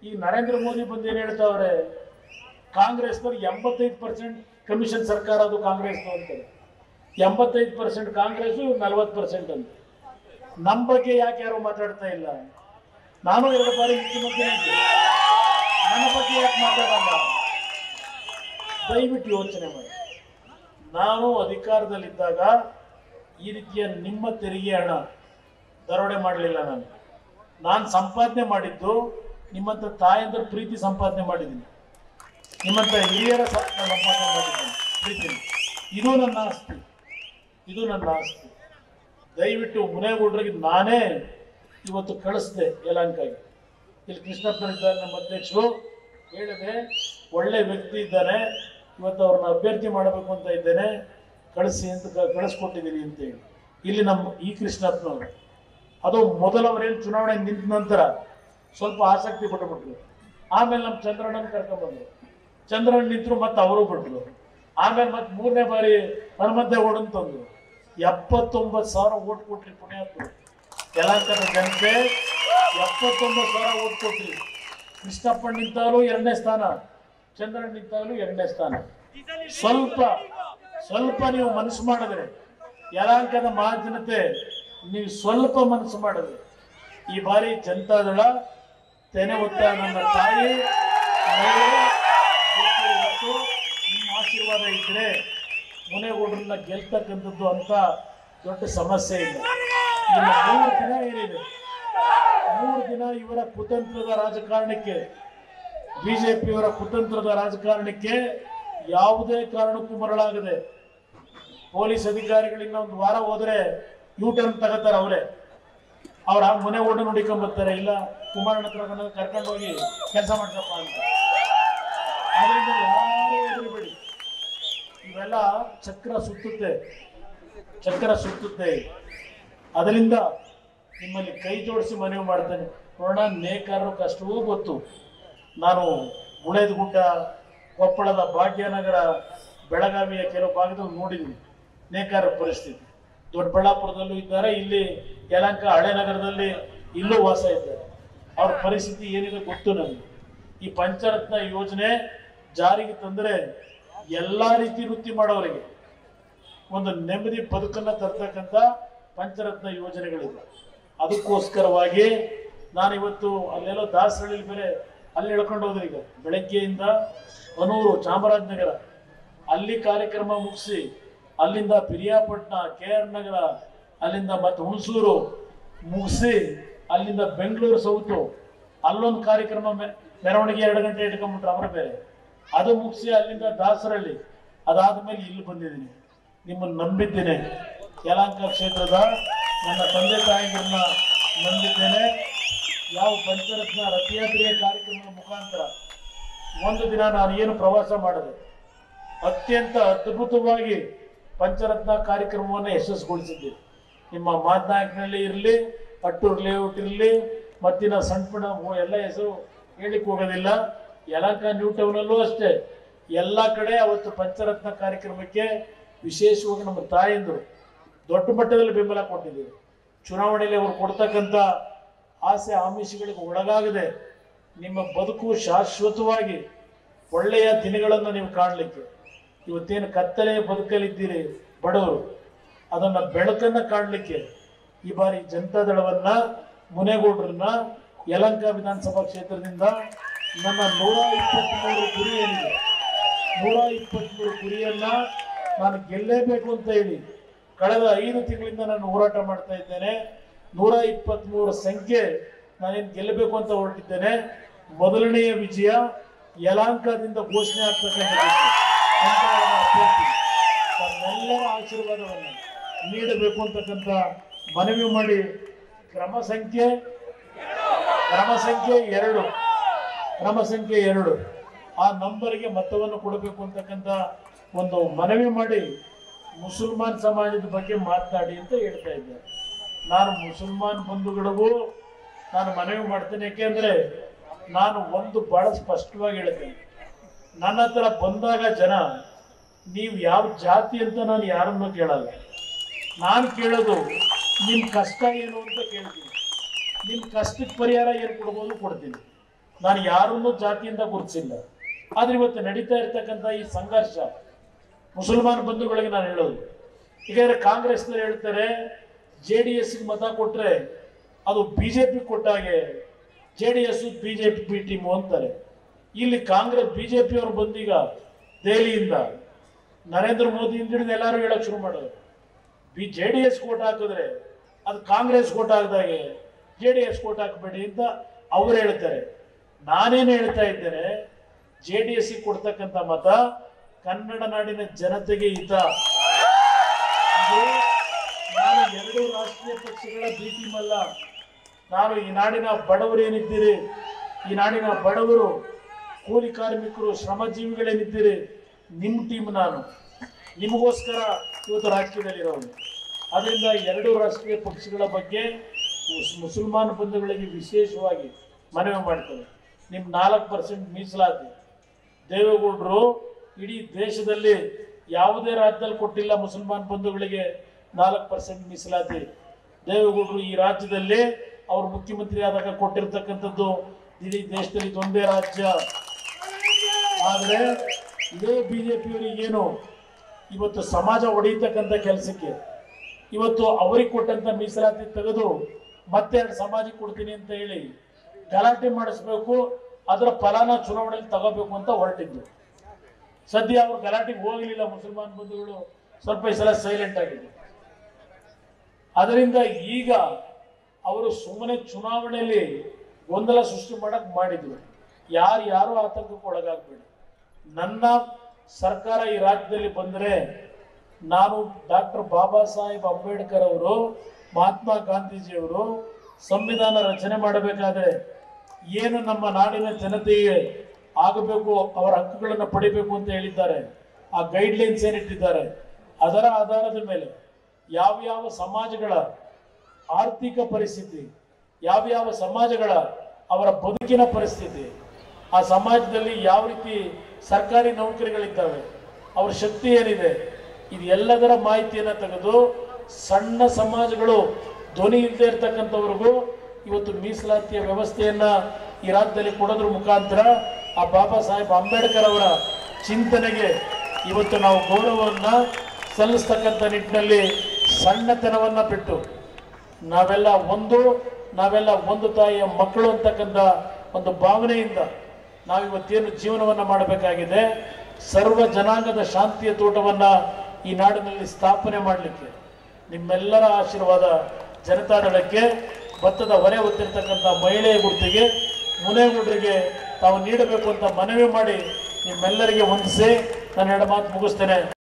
ಈಗ ನರೇಂದ್ರ ಮೋದಿ ಬಂದು ಏನ್ ಹೇಳ್ತಾವ್ರೆ ಕಾಂಗ್ರೆಸ್ನವ್ರು ಎಂಬತ್ತೈದು ಪರ್ಸೆಂಟ್ ಕಮಿಷನ್ ಸರ್ಕಾರ ಅದು ಕಾಂಗ್ರೆಸ್ ಅಂತಾರೆ ಎಂಬತ್ತೈದು ಪರ್ಸೆಂಟ್ ಕಾಂಗ್ರೆಸ್ ನಲ್ವತ್ತು ಪರ್ಸೆಂಟ್ ಅಂತ ನಮ್ಮ ಬಗ್ಗೆ ಯಾಕೆ ಯಾರು ಮಾತಾಡ್ತಾ ಇಲ್ಲ ನಾನು ಎರಡು ಬಾರಿ ಮುಖ್ಯಮಂತ್ರಿ ಇದ್ದೆ ನನ್ನ ಬಗ್ಗೆ ಯಾಕೆ ಮಾತಾಡಲ್ಲ ದಯವಿಟ್ಟು ಯೋಚನೆ ಮಾಡಿ ನಾನು ಅಧಿಕಾರದಲ್ಲಿದ್ದಾಗ ಈ ರೀತಿಯ ನಿಮ್ಮ ತೆರಿಗೆ ಹಣ ದರೋಡೆ ಮಾಡಲಿಲ್ಲ ನಾನು ನಾನು ಸಂಪಾದನೆ ಮಾಡಿದ್ದು ನಿಮ್ಮಂಥ ತಾಯಂದ್ರ ಪ್ರೀತಿ ಸಂಪಾದನೆ ಮಾಡಿದ್ದೀನಿ ನಿಮ್ಮಂಥ ಹಿರಿಯರ ಸ- ಸಂಪಾದನೆ ಮಾಡಿದ್ದೀನಿ ಪ್ರೀತಿ ಇದು ನನ್ನ ಆಸ್ತಿ ಇದು ನನ್ನ ಆಸ್ತಿ ದಯವಿಟ್ಟು ಮುನೇಗೌಡರಿಗೆ ನಾನೇ ಇವತ್ತು ಕಳಿಸ್ದೆ ಯಲಹಂಕಾಗಿ ಇಲ್ಲಿ ಕೃಷ್ಣಪ್ಪನಿದ್ದಾರೆ ನಮ್ಮ ಅಧ್ಯಕ್ಷರು ಹೇಳಿದೆ ಒಳ್ಳೆ ವ್ಯಕ್ತಿ ಇದ್ದಾನೆ ಇವತ್ತು ಅವ್ರನ್ನ ಅಭ್ಯರ್ಥಿ ಮಾಡಬೇಕು ಅಂತ ಇದ್ದೇನೆ ಕಳಿಸಿ ಅಂತ ಕ- ಕಳಿಸ್ಕೊಟ್ಟಿದ್ದೀನಿ ಅಂತೇಳಿ ಇಲ್ಲಿ ನಮ್ಮ ಈ ಕೃಷ್ಣಪ್ಪನವರು ಅದು ಮೊದಲವರೇನು ಚುನಾವಣೆ ನಿಂತ ನಂತರ ಸ್ವಲ್ಪ ಆಸಕ್ತಿ ಪಟ್ಟುಬಿಟ್ರು ಆಮೇಲೆ ನಮ್ಮ ಚಂದ್ರಣ್ಣನ ಕರ್ಕೊಂಡ್ಬಂದ್ರು ಚಂದ್ರಣ್ಣ ನಿಂತರು ಮತ್ತೆ ಅವರು ಬಿಟ್ರು ಆಮೇಲೆ ಮತ್ತೆ ಮೂರನೇ ಬಾರಿ ಹನುಮಂತೇಗೌಡ ತಂದ್ರು ಎಪ್ಪತ್ತೊಂಬತ್ತು ಸಾವಿರ ಓಟ್ ಕೊಟ್ರಿ ಪುಣ್ಯಾತ್ಮರು ಯಲಹಂಕದ ಜನತೆ ಎಪ್ಪತ್ತೊಂಬತ್ತು ಸಾವಿರ ಓಟ್ ಕೊಟ್ರಿ ಕೃಷ್ಣಪ್ಪ ನಿಂತಾಲು ಎರಡನೇ ಸ್ಥಾನ ಚಂದ್ರಣ್ಣ ನಿಂತಾಲು ಎರಡನೇ ಸ್ಥಾನ ಸ್ವಲ್ಪ ಸ್ವಲ್ಪ ನೀವು ಮನಸ್ಸು ಮಾಡಿದ್ರೆ ಯಲಹಂಕದ ಮಹಾಜನತೆ ನೀವು ಸ್ವಲ್ಪ ಮನಸ್ಸು ಮಾಡಿದ್ರೆ ಈ ಬಾರಿ ಜನತಾದಳ ತೆನೆ ಹೊತ್ತ ನನ್ನ ತಾಯಿ ಮಹಿಳೆ, ಇವತ್ತು ಇವತ್ತು ನಿಮ್ಮ ಆಶೀರ್ವಾದ ಇದ್ರೆ ಮುನೇಗೌಡರನ್ನ ಗೆಲ್ತಕ್ಕಂಥದ್ದು ಅಂತ ದೊಡ್ಡ ಸಮಸ್ಯೆ ಇಲ್ಲ ಇನ್ನು ಮೂರು ದಿನ ಏನಿದೆ ಮೂರು ದಿನ ಇವರ ಕುತಂತ್ರದ ರಾಜಕಾರಣಕ್ಕೆ ಬಿಜೆಪಿಯವರ ಕುತಂತ್ರದ ರಾಜಕಾರಣಕ್ಕೆ ಯಾವುದೇ ಕಾರಣಕ್ಕೂ ಮರಳಾಗದೆ ಪೊಲೀಸ್ ಅಧಿಕಾರಿಗಳಿಂದ ಒಂದು ವಾರ ಹೋದ್ರೆ ಯೂ ಟರ್ನ್ ತಗೋತಾರೆ ಅವರೇ ಅವ್ರ ಮನೆ ಓಡ ನೋಡಿಕೊಂಡ್ ಬರ್ತಾರೆ ಇಲ್ಲ ಕುಮಾರಣ್ಣ ಹತ್ರ ಕರ್ಕೊಂಡು ಹೋಗಿ ಕೆಲಸ ಮಾಡ್ಸಪ್ಪ ಅಂತ ಆದ್ರಿಂದ ಯಾರು ಹೆದರಬೇಡಿ ಇವೆಲ್ಲ ಚಕ್ರ ಸುತ್ತುತ್ತೆ ಚಕ್ರ ಸುತ್ತುತ್ತೆ ಅದರಿಂದ ನಿಮ್ಮಲ್ಲಿ ಕೈ ಜೋಡಿಸಿ ಮನವಿ ಮಾಡ್ತೇನೆ ನೋಡೋಣ ನೇಕಾರರು ಕಷ್ಟವೂ ಗೊತ್ತು ನಾನು ಗುಳೇದಗುಡ್ಡ ಕೊಪ್ಪಳದ ಭಾಗ್ಯನಗರ ಬೆಳಗಾವಿಯ ಕೆಲವು ಭಾಗದಲ್ಲಿ ನೋಡಿದ್ದೀನಿ ನೇಕಾರರ ಪರಿಸ್ಥಿತಿ ದೊಡ್ಡಬಳ್ಳಾಪುರದಲ್ಲೂ ಇದ್ದಾರೆ ಇಲ್ಲಿ ಯಲಹಂಕ ಹಳೆ ನಗರದಲ್ಲಿ ಇಲ್ಲೂ ವಾಸ ಇದ್ದಾರೆ ಅವ್ರ ಪರಿಸ್ಥಿತಿ ಏನಿದೆ ಗೊತ್ತು ನನಗೆ ಈ ಪಂಚರತ್ನ ಯೋಜನೆ ಜಾರಿಗೆ ತಂದರೆ ಎಲ್ಲ ರೀತಿ ವೃತ್ತಿ ಮಾಡೋರಿಗೆ ಒಂದು ನೆಮ್ಮದಿ ಬದುಕನ್ನ ತರ್ತಕ್ಕಂಥ ಪಂಚರತ್ನ ಯೋಜನೆಗಳಿದೆ ಅದಕ್ಕೋಸ್ಕರವಾಗಿ ನಾನು ಇವತ್ತು ಅಲ್ಲೆಲ್ಲೋ ದಾಸರಳ್ಳಿ ಬೇರೆ ಅಲ್ಲಿ ಎಳ್ಕೊಂಡು ಹೋದ್ರೆ ಈಗ ಬೆಳಗ್ಗೆಯಿಂದ ಹೊನೂರು ಚಾಮರಾಜನಗರ ಅಲ್ಲಿ ಕಾರ್ಯಕ್ರಮ ಮುಗಿಸಿ ಅಲ್ಲಿಂದ ಪಿರಿಯಾಪಟ್ಟಣ ಕೆ ಆರ್ ನಗರ ಅಲ್ಲಿಂದ ಮತ್ತೆ ಹುಣಸೂರು ಮುಗಿಸಿ ಅಲ್ಲಿಂದ ಬೆಂಗಳೂರು ಸೌತು ಅಲ್ಲೊಂದು ಕಾರ್ಯಕ್ರಮ ಮೆ- ಮೆರವಣಿಗೆ ಎರಡು ಗಂಟೆ ಇಟ್ಕೊಂಡ್ಬಿಟ್ರೆ ಅವರ ಬೇರೆ ಅದು ಮುಗಿಸಿ ಅಲ್ಲಿಂದ ದಾಸರಳ್ಳಿ ಅದಾದ್ಮೇಲೆ ಇಲ್ಲಿ ಬಂದಿದ್ದೀನಿ ನಿಮ್ಮನ್ನು ನಂಬಿದ್ದೇನೆ ಯಲಹಂಕ ಕ್ಷೇತ್ರದ ನನ್ನ ತಂದೆ ತಾಯಿಗಳನ್ನ ನಂಬಿದ್ದೇನೆ ಯಾವ ಪಂಚರತ್ನ ರಥಯಾತ್ರೆಯ ಕಾರ್ಯಕ್ರಮದ ಮುಖಾಂತರ ಒಂದು ದಿನ ನಾನು ಏನು ಪ್ರವಾಸ ಮಾಡಿದೆ ಅತ್ಯಂತ ಅದ್ಭುತವಾಗಿ ಪಂಚರತ್ನ ಕಾರ್ಯಕ್ರಮವನ್ನು ಯಶಸ್ಸುಗೊಳಿಸಿದ್ದೀವಿ ನಿಮ್ಮ ಮಾತನಾಯಕನಲ್ಲಿ ಇರಲಿ ಅಟ್ಟೂರ್ ಲೇಔಟ್ ಇರಲಿ ಮತ್ತಿನ ಸಣ್ಣ ಪುಣ್ಣ ಎಲ್ಲ ಹೆಸರು ಹೇಳಿಕ್ ಹೋಗೋದಿಲ್ಲ ಯಲಹಂಕ ನ್ಯೂ ಟೌನಲ್ಲೂ ಅಷ್ಟೇ ಎಲ್ಲ ಕಡೆ ಅವತ್ತು ಪಂಚರತ್ನ ಕಾರ್ಯಕ್ರಮಕ್ಕೆ ವಿಶೇಷವಾಗಿ ನಮ್ಮ ತಾಯಂದರು ದೊಡ್ಡ ಮಟ್ಟದಲ್ಲಿ ಬೆಂಬಲ ಕೊಟ್ಟಿದ್ದೀವಿ ಚುನಾವಣೆಯಲ್ಲಿ ಅವರು ಕೊಡ್ತಕ್ಕಂಥ ಆಸೆ ಆಮಿಷಗಳಿಗೆ ಒಳಗಾಗದೆ ನಿಮ್ಮ ಬದುಕು ಶಾಶ್ವತವಾಗಿ ಒಳ್ಳೆಯ ದಿನಗಳನ್ನು ನೀವು ಕಾಣಲಿಕ್ಕೆ ಇವತ್ತೇನು ಕತ್ತಲೆಯ ಬದುಕಲಿದ್ದೀರಿ ಬಡವರು ಅದನ್ನ ಬೆಳಕನ್ನ ಕಾಣಲಿಕ್ಕೆ ಈ ಬಾರಿ ಜನತಾದಳವನ್ನ ಮುನೇಗೌಡರನ್ನ ಯಲಹಂಕ ವಿಧಾನಸಭಾ ಕ್ಷೇತ್ರದಿಂದ ನನ್ನ ನೂರ ಇಪ್ಪತ್ತ್ಮೂರು ಗುರಿ ಏನಿದೆ ನೂರ ಇಪ್ಪತ್ತ್ಮೂರು ಗುರಿಯನ್ನ ನಾನು ಗೆಲ್ಲೇಬೇಕು ಅಂತ ಹೇಳಿ ಕಳೆದ ಐದು ತಿಂಗಳಿಂದ ನಾನು ಹೋರಾಟ ಮಾಡ್ತಾ ಇದ್ದೇನೆ ನೂರ ಇಪ್ಪತ್ತ್ಮೂರು ಸಂಖ್ಯೆ ನಾನೇನು ಗೆಲ್ಲಬೇಕು ಅಂತ ಹೊರಟಿದ್ದೇನೆ ಮೊದಲನೆಯ ವಿಜಯ ಯಲಾಂಕದಿಂದ ಘೋಷಣೆ ಆಗ್ತಕ್ಕಂಥದ್ದು ಸಂತಾನದ ಅಭ್ಯರ್ಥಿ ತಮ್ಮೆಲ್ಲರ ಆಶೀರ್ವಾದವನ್ನು ನೀಡಬೇಕು ಅಂತಕ್ಕಂಥ ಮನವಿ ಮಾಡಿ ಕ್ರಮ ಸಂಖ್ಯೆ ಕ್ರಮ ಸಂಖ್ಯೆ ಎರಡು ಕ್ರಮ ಸಂಖ್ಯೆ ಎರಡು ಆ ನಂಬರ್ಗೆ ಮತವನ್ನು ಕೊಡಬೇಕು ಅಂತಕ್ಕಂಥ ಒಂದು ಮನವಿ ಮಾಡಿ ಮುಸಲ್ಮಾನ್ ಸಮಾಜದ ಬಗ್ಗೆ ಮಾತನಾಡಿ ಅಂತ ಹೇಳ್ತಾ ಇದ್ದಾರೆ ನಾನು ಮುಸಲ್ಮಾನ್ ಬಂಧುಗಳಿಗೂ ನಾನು ಮನವಿ ಮಾಡ್ತೇನೆ ಯಾಕೆಂದ್ರೆ ನಾನು ಒಂದು ಬಹಳ ಸ್ಪಷ್ಟವಾಗಿ ಹೇಳ್ತೇನೆ ನನ್ನ ಹತ್ರ ಬಂದಾಗ ಜನ ನೀವು ಯಾವ ಜಾತಿ ಅಂತ ನಾನು ಯಾರನ್ನು ಕೇಳಲ್ಲ ನಾನು ಕೇಳೋದು ನಿಮ್ಮ ಕಷ್ಟ ಏನು ಅಂತ ಕೇಳ್ತೀನಿ ನಿಮ್ಮ ಕಷ್ಟಕ್ಕೆ ಪರಿಹಾರ ಏನು ಕೊಡ್ಬೋದು ಕೊಡ್ತೀನಿ ನಾನು ಯಾರನ್ನೂ ಜಾತಿಯಿಂದ ಗುರುತಿಸಿಲ್ಲ ಆದ್ರೆ ಇವತ್ತು ನಡೀತಾ ಇರ್ತಕ್ಕಂಥ ಈ ಸಂಘರ್ಷ ಮುಸಲ್ಮಾನ್ ಬಂಧುಗಳಿಗೆ ನಾನು ಹೇಳೋದು ಹೀಗಾದ್ರೆ ಕಾಂಗ್ರೆಸ್ನವ್ರು ಹೇಳ್ತಾರೆ ಜೆ ಡಿ ಎಸ್ಗೆ ಮತ ಕೊಟ್ರೆ ಅದು ಬಿಜೆಪಿ ಕೊಟ್ಟಾಗೆ J D S BJP B team ಅಂತಾರೆ ಇಲ್ಲಿ ಕಾಂಗ್ರೆಸ್ ಬಿಜೆಪಿ ಅವರು ಬಂದೀಗ ದೆಹಲಿಯಿಂದ ನರೇಂದ್ರ ಮೋದಿ ಹಿಡಿದು ಎಲ್ಲರೂ ಹೇಳಕ್ ಶುರು ಮಾಡೋದು B J D S vote ಹಾಕಿದ್ರೆ ಅದು ಕಾಂಗ್ರೆಸ್ ಕೋಟ್ ಹಾಕಿದಾಗೆ ಜೆ ಡಿ ಎಸ್ ಕೋಟ್ ಹಾಕಬೇಡಿ ಅಂತ ಅವ್ರು ಹೇಳ್ತಾರೆ ನಾನೇನು ಹೇಳ್ತಾ ಇದ್ದೇನೆ ಜೆ ಡಿ ಎಸ್ ಕೊಡ್ತಕ್ಕಂಥ ಮತ ಕನ್ನಡ ನಾಡಿನ ಜನತೆಗೆ ಹಿತ ಇದು ನಾನು ಎರಡು ರಾಷ್ಟ್ರೀಯ ಪಕ್ಷಗಳ ಬಿ ಟೀಮ್ ಅಲ್ಲ ನಾನು ಈ ನಾಡಿನ ಬಡವರು ಏನಿದ್ದೀರಿ ಈ ನಾಡಿನ ಬಡವರು ಕೂಲಿ ಕಾರ್ಮಿಕರು ಶ್ರಮಜೀವಿಗಳೇನಿದ್ದೀರಿ ನಿಮ್ಮ ಟೀಮ್ ನಾನು ನಿಮಗೋಸ್ಕರ ಇವತ್ತು ರಾಜಕೀಯದಲ್ಲಿರೋದು ಅದರಿಂದ ಎರಡು ರಾಷ್ಟ್ರೀಯ ಪಕ್ಷಗಳ ಬಗ್ಗೆ ಮುಸ್- ಮುಸಲ್ಮಾನ್ ಬಂಧುಗಳಿಗೆ ವಿಶೇಷವಾಗಿ ಮನವಿ ಮಾಡ್ತೇನೆ ನಿಮ್ಮ ನಾಲ್ಕು ಪರ್ಸೆಂಟ್ ಮೀಸಲಾತಿ ದೇವೇಗೌಡರು ಇಡೀ ದೇಶದಲ್ಲಿ ಯಾವುದೇ ರಾಜ್ಯದಲ್ಲಿ ಕೊಟ್ಟಿಲ್ಲ ಮುಸಲ್ಮಾನ್ ಬಂಧುಗಳಿಗೆ ನಾಲ್ಕು ಪರ್ಸೆಂಟ್ ಮೀಸಲಾತಿ ದೇವೇಗೌಡರು ಈ ರಾಜ್ಯದಲ್ಲಿ ಅವರು ಮುಖ್ಯಮಂತ್ರಿ ಆದಾಗ ಕೊಟ್ಟಿರ್ತಕ್ಕಂಥದ್ದು ಇಡೀ ದೇಶದಲ್ಲಿ ಇದೊಂದೇ ರಾಜ್ಯ ಆದರೆ ಇದೇ ಬಿಜೆಪಿಯವರಿಗೇನು ಇವತ್ತು ಸಮಾಜ ಹೊಡೆಯತಕ್ಕಂಥ ಕೆಲಸಕ್ಕೆ ಇವತ್ತು ಅವರಿಗೆ ಕೊಟ್ಟಂತ ಮೀಸಲಾತಿ ತೆಗೆದು ಮತ್ತೆ ಎರಡು ಸಮಾಜಕ್ಕೆ ಕೊಡ್ತೀನಿ ಅಂತ ಹೇಳಿ ಗಲಾಟೆ ಮಾಡಿಸ್ಬೇಕು ಅದರ ಫಲಾನ ಚುನಾವಣೆಯಲ್ಲಿ ತಗೋಬೇಕು ಅಂತ ಹೊರಟಿದ್ದು ಸದ್ಯ ಅವರು ಗಲಾಟೆಗೆ ಹೋಗಲಿಲ್ಲ ಮುಸಲ್ಮಾನ್ ಬಂಧುಗಳು ಸ್ವಲ್ಪ ಈ ಸಲ ಸೈಲೆಂಟ್ ಆಗಿದೆ ಅದರಿಂದ ಈಗ ಅವರು ಸುಮ್ಮನೆ ಚುನಾವಣೆಯಲ್ಲಿ ಗೊಂದಲ ಸೃಷ್ಟಿ ಮಾಡಕ್ ಮಾಡಿದ್ರು ಯಾರು ಯಾರು ಆತಂಕಕ್ಕೆ ಒಳಗಾಗ್ಬೇಡಿ ನನ್ನ ಸರ್ಕಾರ ಈ ರಾಜ್ಯದಲ್ಲಿ ಬಂದರೆ ನಾನು ಡಾಕ್ಟರ್ ಬಾಬಾ ಸಾಹೇಬ್ ಅಂಬೇಡ್ಕರ್ ಅವರು ಮಹಾತ್ಮ ಗಾಂಧೀಜಿಯವರು ಸಂವಿಧಾನ ರಚನೆ ಮಾಡಬೇಕಾದ್ರೆ ಏನು ನಮ್ಮ ನಾಡಿನ ಜನತೆಗೆ ಆಗಬೇಕು ಅವರ ಹಕ್ಕುಗಳನ್ನು ಪಡಿಬೇಕು ಅಂತ ಹೇಳಿದ್ದಾರೆ ಆ ಗೈಡ್ಲೈನ್ಸ್ ಏನಿಟ್ಟಿದ್ದಾರೆ ಅದರ ಆಧಾರದ ಮೇಲೆ ಯಾವ್ಯಾವ ಸಮಾಜಗಳ ಆರ್ಥಿಕ ಪರಿಸ್ಥಿತಿ ಯಾವ್ಯಾವ ಸಮಾಜಗಳ ಅವರ ಬದುಕಿನ ಪರಿಸ್ಥಿತಿ ಆ ಸಮಾಜದಲ್ಲಿ ಯಾವ ರೀತಿ ಸರ್ಕಾರಿ ನೌಕರಿಗಳಿದ್ದಾವೆ ಅವ್ರ ಶಕ್ತಿ ಏನಿದೆ ಇದು ಎಲ್ಲದರ ಮಾಹಿತಿಯನ್ನು ತೆಗೆದು ಸಣ್ಣ ಸಮಾಜಗಳು ಧ್ವನಿ ಇಲ್ಲದೆ ಇರ್ತಕ್ಕಂಥವ್ರಿಗೂ ಇವತ್ತು ಮೀಸಲಾತಿಯ ವ್ಯವಸ್ಥೆಯನ್ನ ಈ ರಾಜ್ಯದಲ್ಲಿ ಕೊಡೋದ್ರ ಮುಖಾಂತರ ಆ ಬಾಬಾ ಸಾಹೇಬ್ ಅಂಬೇಡ್ಕರ್ ಅವರ ಚಿಂತನೆಗೆ ಇವತ್ತು ನಾವು ಗೌರವವನ್ನ ಸಲ್ಲಿಸ್ತಕ್ಕಂಥ ನಿಟ್ಟಿನಲ್ಲಿ ಸಣ್ಣತನವನ್ನ ಬಿಟ್ಟು ನಾವೆಲ್ಲ ಒಂದು ನಾವೆಲ್ಲ ಒಂದು ತಾಯಿಯ ಮಕ್ಕಳು ಅಂತಕ್ಕಂಥ ಒಂದು ಭಾವನೆಯಿಂದ ನಾವಿವತ್ತೇನು ಜೀವನವನ್ನ ಮಾಡಬೇಕಾಗಿದೆ ಸರ್ವ ಜನಾಂಗದ ಶಾಂತಿಯ ತೋಟವನ್ನ ಈ ನಾಡಿನಲ್ಲಿ ಸ್ಥಾಪನೆ ಮಾಡಲಿಕ್ಕೆ ನಿಮ್ಮೆಲ್ಲರ ಆಶೀರ್ವಾದ ಜನತಾದಳಕ್ಕೆ ಭತ್ತದ ಹೊರೆ ಹೊತ್ತಿರ್ತಕ್ಕಂಥ ಮಹಿಳೆಯ ಗುರುತಿಗೆ ಮುನೇಗೌಡರಿಗೆ ತಾವು ನೀಡಬೇಕು ಅಂತ ಮನವಿ ಮಾಡಿ ನಿಮ್ಮೆಲ್ಲರಿಗೆ ಹೊಂದಿಸಿ ನಾನು ಎರಡು ಮಾತು ಮುಗಿಸ್ತೇನೆ